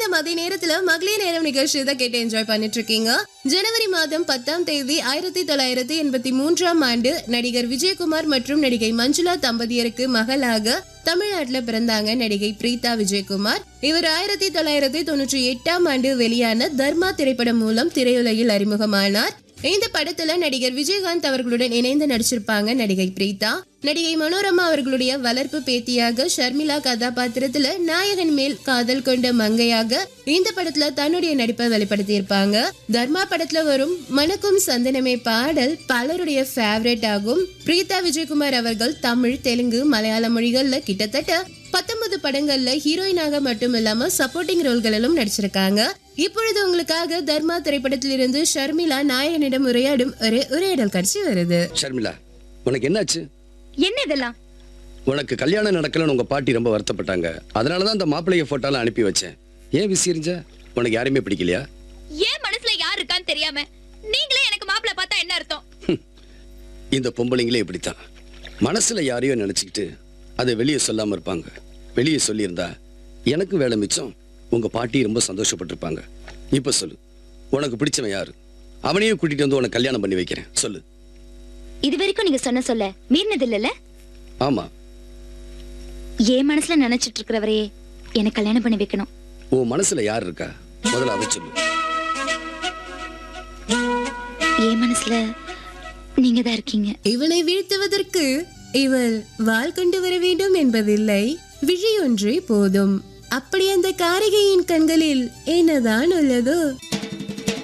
இந்த மதிய நேரத்துல மகளிர் நேரம் நிகழ்ச்சி தான் கேட்டு என்ஜாய் பண்ணிட்டு இருக்கீங்க ஜனவரி மாதம் பத்தாம் தேதி ஆயிரத்தி தொள்ளாயிரத்தி எண்பத்தி மூன்றாம் ஆண்டு நடிகர் விஜயகுமார் மற்றும் நடிகை மஞ்சுளா தம்பதியருக்கு மகளாக தமிழ்நாட்டுல பிறந்தாங்க நடிகை பிரீதா விஜயகுமார் இவர் ஆயிரத்தி தொள்ளாயிரத்தி தொண்ணூற்றி எட்டாம் ஆண்டு வெளியான தர்மா திரைப்படம் மூலம் திரையுலகில் அறிமுகமானார் இந்த படத்துல நடிகர் விஜயகாந்த் அவர்களுடன் இணைந்து நடிச்சிருப்பாங்க நடிகை பிரீதா நடிகை மனோரமா அவர்களுடைய வளர்ப்பு பேத்தியாக ஷர்மிளா கதாபாத்திரத்துல நாயகன் மேல் காதல் கொண்ட மங்கையாக இந்த படத்துல தன்னுடைய நடிப்பை வெளிப்படுத்தியிருப்பாங்க தர்மா படத்துல வரும் மணக்கும் சந்தனமே பாடல் பலருடைய ஃபேவரட் ஆகும் பிரீதா விஜயகுமார் அவர்கள் தமிழ் தெலுங்கு மலையாள மொழிகள்ல கிட்டத்தட்ட பத்தொன்பது படங்கள்ல ஹீரோயினாக மட்டும் இல்லாம சப்போர்ட்டிங் ரோல்களிலும் நடிச்சிருக்காங்க இப்பொழுது உங்களுக்காக தர்மா திரைப்படத்திலிருந்து ஷர்மிளா நாயகனிடம் உரையாடும் ஒரு உரையாடல் காட்சி வருது ஷர்மிளா உனக்கு என்னாச்சு என்ன இதெல்லாம் உனக்கு கல்யாணம் நடக்கலன்னு உங்க பாட்டி ரொம்ப வருத்தப்பட்டாங்க அதனாலதான் அந்த மாப்பிள்ளைய போட்டோலாம் அனுப்பி வச்சேன் ஏன் விசிறிஞ்ச உனக்கு யாரையுமே பிடிக்கலையா ஏன் மனசுல யார் இருக்கான்னு தெரியாம நீங்களே எனக்கு மாப்பிள்ள பார்த்தா என்ன அர்த்தம் இந்த பொம்பளைங்களே இப்படித்தான் மனசுல யாரையோ நினைச்சுக்கிட்டு அதை வெளியே சொல்லாம இருப்பாங்க வெளியே சொல்லியிருந்தா எனக்கு வேலை மிச்சம் உங்க பாட்டி ரொம்ப சந்தோஷப்பட்டிருப்பாங்க இப்ப சொல்லு உனக்கு பிடிச்சவன் யாரு அவனையும் கூட்டிட்டு வந்து உனக்கு கல்யாணம் பண்ணி வைக்கிறேன் சொல்லு இது வரைக்கும் நீங்க சொன்ன சொல்ல மீறினது இல்லல ஆமா என் மனசுல நினைச்சிட்டு இருக்கிறவரையே எனக்கு கல்யாணம் பண்ணி வைக்கணும் உன் மனசுல யார் இருக்கா முதல்ல அதை சொல்லு என் மனசுல நீங்க தான் இருக்கீங்க இவனை வீழ்த்துவதற்கு இவள் வாள் கொண்டு வர வேண்டும் என்பதில்லை விழி ஒன்றே போதும் அப்படி அந்த காரிகையின் கண்களில் என்னதான் உள்ளதோ